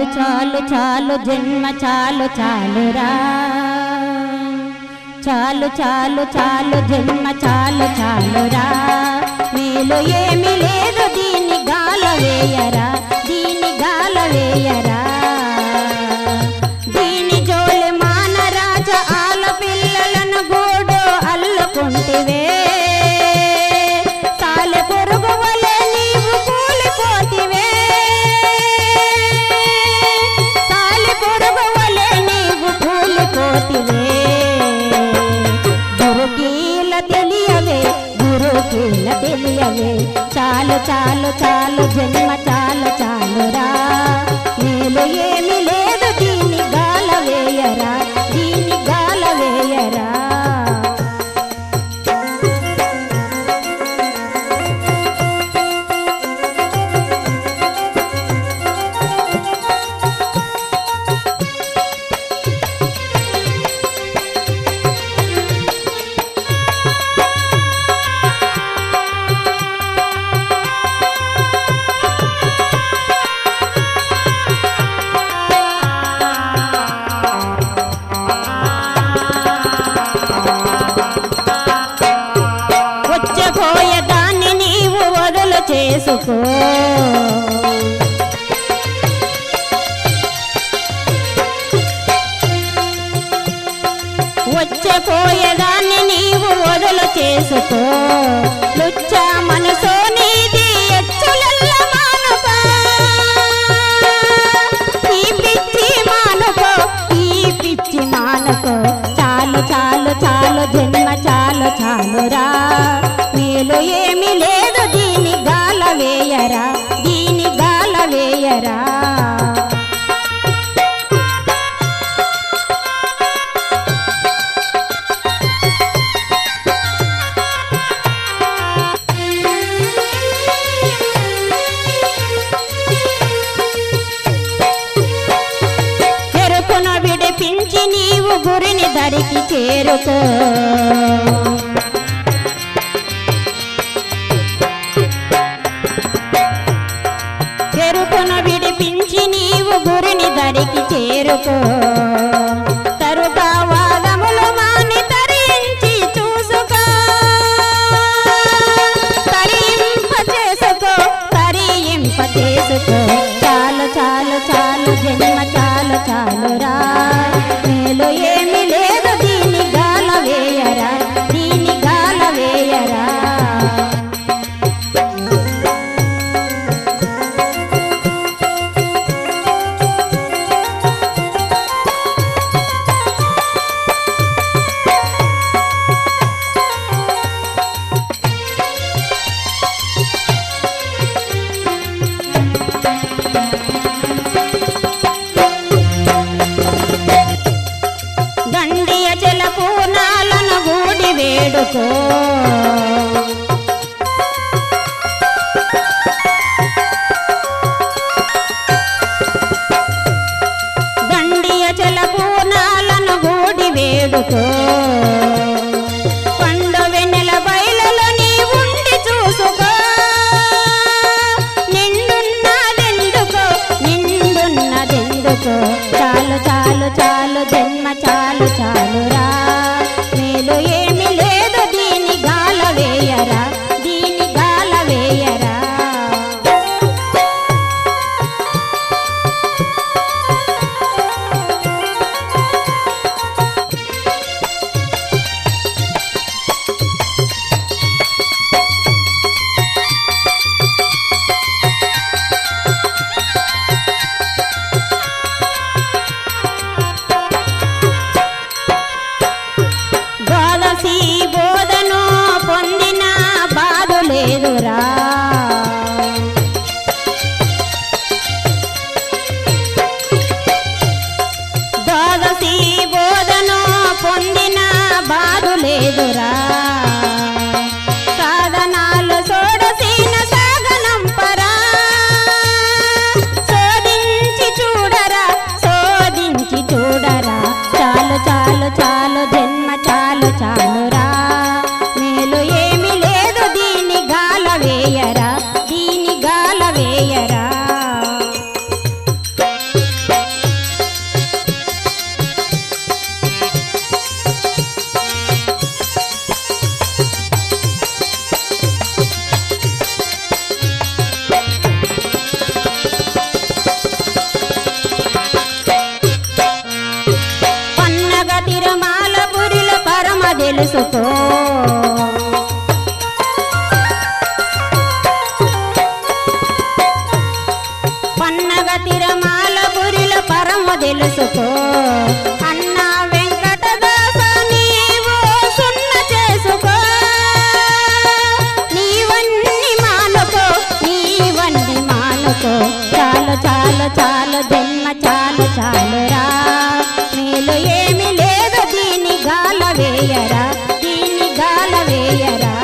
చాలు చాలు చాలు జన్మ చాలు చాలురా చాలు చాలు చాలు జన్మ చాలు చాలురా మేలు ఏమి లేదు దీని గాల వేయరా దీని గాల వేయరా దీని జోలి మానరాజ ఆల పిల్లలను గూడు అల్లుకుంటివే సాలె పొరుగు వలె నీవు కూలిపోతివే సాలె పొరుగు వలె నీవు కూలిపోతివే గురుకీల తెలియవే గురుకీల తెలియవే చాలు చాలు చాలు జన్మ చాలు చాలురా మేలు ఏమి లేదు దీని గాల వేయరా దీని గాల వేయరా వచ్చపోయే దాన్ని నీవు వదులు చేసుకో వచ్చపోయేదాన్ని నీవు వదులు చేసుకో లుచ్చ మనసో నీది ఎచ్చులల్ల మానుకో ఈ పిచ్చి మానుకో ఈ పిచ్చి మానుకో చాలు చాలు చాలు జన్మ చాలు చాలురా మేలు ఏమి లేదు దీని గాల వేయరా దీని గాల వేయరా చెరుకును విడిపించి నీవు గురిని దరికి చేరుకో చెరుకును విడిపించి నీవు గురిని దరికి చేరుకో తరుగా వాదములు మాని తరించి చూసుకో తరింప చేసుకో తరింప చేసుకో చాలు చాలు చాలు జన్మ చాలు చాలురా మేలు ఏమి లేదు దీని గాల వేయరా దీని గాల వేయరా దండియ జల పూర్ణాలను గూడి వేడుకో దండియ జల పూర్ణాలను గూడి వేడుకో పండు వెన్నెల బయలలో నీ ఉండి చూసుకో నిండున్నదెందుకో నిండున్నదెందుకో చాలు చాలు చాలు జన్మ చాలు చాలురా మేలు ఏమి లేదు దీని గాల వేయరా దీని గాల వేయరా ద్వాదశి బోధను పొందిన బాధ లేదురా ద్వాదశి బోధను పొందిన బాధ లేదురా సాధనాలు సోడసీన సాగనంపరా శోధించి చూడరా శోధించి చూడరా చాలు చాలు చాలు జన్మ చాలు చాలురా మేలు ఏమి లేదు దీని గాల వేయరా దీని గాల వేయరా తెలుసుకో పన్నగ తిరమాల గురిల పరమ తెలుసుకో అన్న వెంకటదాస నీవు సున్న చేసుకో నీవన్నీ మానుకో నీవన్నీ మానుకో చాలు చాలు చాలు జన్మ చాలు చాలురా మేలు ఏమి లేదు దీని గాల వేయరా దీని గాల వేయరా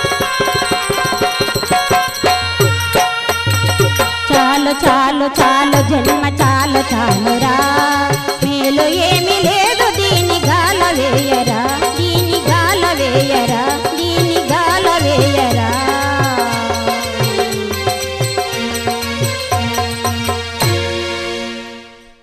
చాలు చాలు చాలు